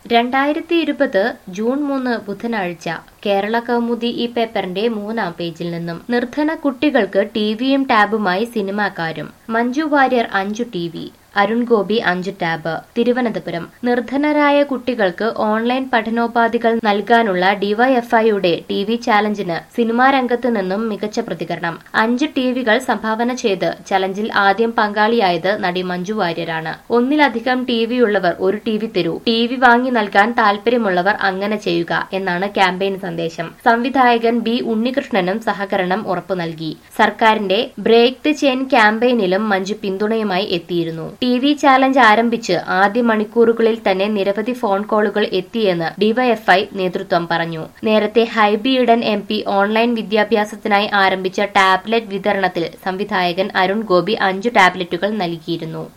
രണ്ടായിരത്തി ഇരുപത് ജൂൺ മൂന്ന് ബുധനാഴ്ച കേരള കൗമുദി ഈ പേപ്പറിന്റെ മൂന്നാം പേജിൽ നിന്നും നിർധന കുട്ടികൾക്ക് ടിവിയും ടാബുമായി സിനിമാക്കാരും മഞ്ജു വാര്യർ അഞ്ചു ടി വി അരുൺ ഗോപി അഞ്ച് ടാബ് തിരുവനന്തപുരം നിർധനരായ കുട്ടികൾക്ക് ഓൺലൈൻ പഠനോപാധികൾ നൽകാനുള്ള ഡിവൈഎഫ്ഐയുടെ ടി വി ചാലഞ്ചിന് സിനിമാ രംഗത്ത് നിന്നും മികച്ച പ്രതികരണം അഞ്ച് ടി വികൾ സംഭാവന ചെയ്ത് ചലഞ്ചിൽ ആദ്യം പങ്കാളിയായത് നടി മഞ്ജു വാര്യരാണ് ഒന്നിലധികം ടി വി ഉള്ളവർ ഒരു ടി വി തരൂ ടി വി വാങ്ങി നൽകാൻ താല്പര്യമുള്ളവർ അങ്ങനെ ചെയ്യുക എന്നാണ് ക്യാമ്പയിൻ സന്ദേശം സംവിധായകൻ ബി ഉണ്ണികൃഷ്ണനും സഹകരണം ഉറപ്പു നൽകി സർക്കാരിന്റെ ബ്രേക്ക് ദി ചെയിൻ ക്യാമ്പയിനിലും മഞ്ജു പിന്തുണയുമായി എത്തിയിരുന്നു ടി വി ചാലഞ്ച് ആരംഭിച്ച് ആദ്യ മണിക്കൂറുകളിൽ തന്നെ നിരവധി ഫോൺ കോളുകൾ എത്തിയെന്ന് ഡിവൈഎഫ്ഐ നേതൃത്വം പറഞ്ഞു നേരത്തെ Hibi Eden M P online വിദ്യാഭ്യാസത്തിനായി ആരംഭിച്ച ടാബ്ലറ്റ് വിതരണത്തിൽ സംവിധായകൻ അരുൺ ഗോപി അഞ്ചു ടാബ്ലറ്റുകൾ നൽകിയിരുന്നു